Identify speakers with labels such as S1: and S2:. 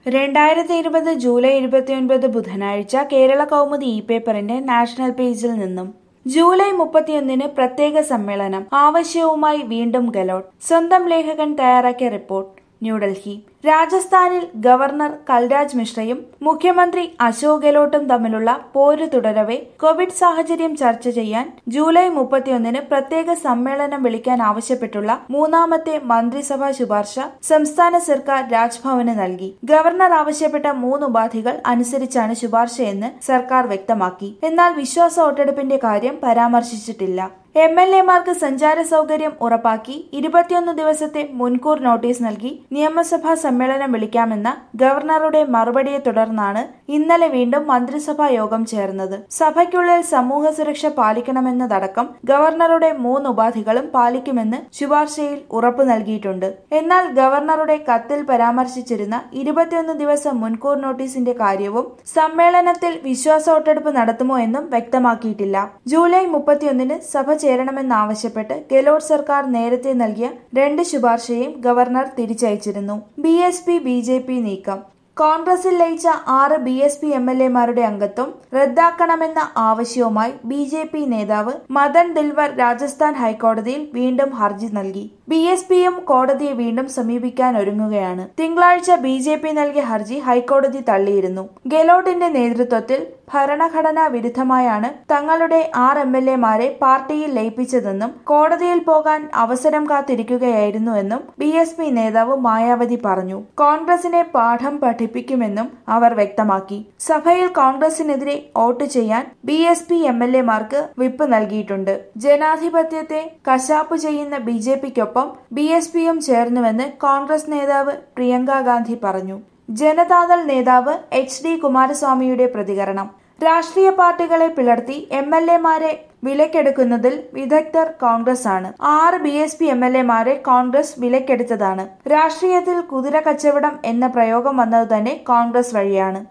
S1: രണ്ടായിരത്തി ഇരുപത് ജൂലൈ ഇരുപത്തിയൊൻപത് ബുധനാഴ്ച കേരള കൗമുദി ഇ പേപ്പറിന്റെ നാഷണൽ പേജിൽ നിന്നും ജൂലൈ മുപ്പത്തിയൊന്നിന് പ്രത്യേക സമ്മേളനം ആവശ്യവുമായി വീണ്ടും ഗെലോട്ട് സ്വന്തം ലേഖകൻ തയ്യാറാക്കിയ റിപ്പോർട്ട് ന്യൂഡൽഹി രാജസ്ഥാനിൽ ഗവർണർ കൽരാജ് മിശ്രയും മുഖ്യമന്ത്രി അശോക് ഗെലോട്ടും തമ്മിലുള്ള പോര് തുടരവെ കോവിഡ് സാഹചര്യം ചർച്ച ചെയ്യാൻ ജൂലൈ മുപ്പത്തിയൊന്നിന് പ്രത്യേക സമ്മേളനം വിളിക്കാൻ ആവശ്യപ്പെട്ടുള്ള മൂന്നാമത്തെ മന്ത്രിസഭാ ശുപാർശ സംസ്ഥാന സർക്കാർ രാജ്ഭവന് നൽകി ഗവർണർ ആവശ്യപ്പെട്ട മൂന്ന് ഉപാധികൾ അനുസരിച്ചാണ് ശുപാർശയെന്ന് സർക്കാർ വ്യക്തമാക്കി എന്നാൽ വിശ്വാസ വോട്ടെടുപ്പിന്റെ കാര്യം പരാമർശിച്ചിട്ടില്ല എം എൽ എമാർക്ക് സഞ്ചാര സൗകര്യം ഉറപ്പാക്കി ഇരുപത്തിയൊന്ന് ദിവസത്തെ മുൻകൂർ നോട്ടീസ് നൽകി നിയമസഭാ സമ്മേളനം വിളിക്കാമെന്ന ഗവർണറുടെ മറുപടിയെ തുടർന്നാണ് ഇന്നലെ വീണ്ടും മന്ത്രിസഭാ യോഗം ചേർന്നത് സഭയ്ക്കുള്ളിൽ സമൂഹ സുരക്ഷ പാലിക്കണമെന്നതടക്കം ഗവർണറുടെ മൂന്ന് ഉപാധികളും പാലിക്കുമെന്ന് ശുപാർശയിൽ ഉറപ്പു നൽകിയിട്ടുണ്ട് എന്നാൽ ഗവർണറുടെ കത്തിൽ പരാമർശിച്ചിരുന്ന ഇരുപത്തിയൊന്ന് ദിവസം മുൻകൂർ നോട്ടീസിന്റെ കാര്യവും സമ്മേളനത്തിൽ വിശ്വാസ വോട്ടെടുപ്പ് നടത്തുമോ എന്നും വ്യക്തമാക്കിയിട്ടില്ല ജൂലൈ മുപ്പത്തിയൊന്നിന് സഭ ചേരണമെന്നാവശ്യപ്പെട്ട് ഗെലോട്ട് സർക്കാർ നേരത്തെ നൽകിയ രണ്ട് ശുപാർശയും ഗവർണർ തിരിച്ചയച്ചിരുന്നു B S P B J P നീക്കം കോൺഗ്രസിൽ ലയിച്ച ആറ് B S P M L എമാരുടെ അംഗത്വം റദ്ദാക്കണമെന്ന ആവശ്യവുമായി ബി ജെ പി നേതാവ് മദൻ ദിൽവർ രാജസ്ഥാൻ ഹൈക്കോടതിയിൽ വീണ്ടും ഹർജി നൽകി ബി എസ് പിയും കോടതിയെ വീണ്ടും സമീപിക്കാൻ ഒരുങ്ങുകയാണ് തിങ്കളാഴ്ച ബി ജെ പി നൽകിയ ഹർജി ഹൈക്കോടതി തള്ളിയിരുന്നു ഗെലോട്ടിന്റെ നേതൃത്വത്തിൽ ഭരണഘടനാ വിരുദ്ധമായാണ് തങ്ങളുടെ ആറ് എം എൽ എമാരെ പാർട്ടിയിൽ ലയിപ്പിച്ചതെന്നും കോടതിയിൽ പോകാൻ അവസരം കാത്തിരിക്കുകയായിരുന്നുവെന്നും ബി എസ് പി നേതാവ് മായാവതി പറഞ്ഞു കോൺഗ്രസിനെ പാഠം പഠിപ്പിക്കുമെന്നും അവർ വ്യക്തമാക്കി സഭയിൽ കോൺഗ്രസിനെതിരെ വോട്ട് ചെയ്യാൻ B S P M L എമാർക്ക് വിപ്പ് നൽകിയിട്ടുണ്ട് ജനാധിപത്യത്തെ കശാപ്പ് ചെയ്യുന്ന ബി ജെ പിക്കൊപ്പം ബി എസ് പിയും ചേർന്നുവെന്ന് കോൺഗ്രസ് നേതാവ് പ്രിയങ്ക ഗാന്ധി പറഞ്ഞു ജനതാദൾ നേതാവ് എച്ച് ഡി കുമാരസ്വാമിയുടെ പ്രതികരണം രാഷ്ട്രീയ പാർട്ടികളെ പിളർത്തി എം എൽ എമാരെ വിലക്കെടുക്കുന്നതിൽ വിദഗ്ധർ കോൺഗ്രസ് ആണ് ആറ് B S P M L എമാരെ കോൺഗ്രസ് വിലക്കെടുത്തതാണ് രാഷ്ട്രീയത്തിൽ കുതിര കച്ചവടം എന്ന പ്രയോഗം വന്നത് തന്നെ കോൺഗ്രസ് വഴിയാണ്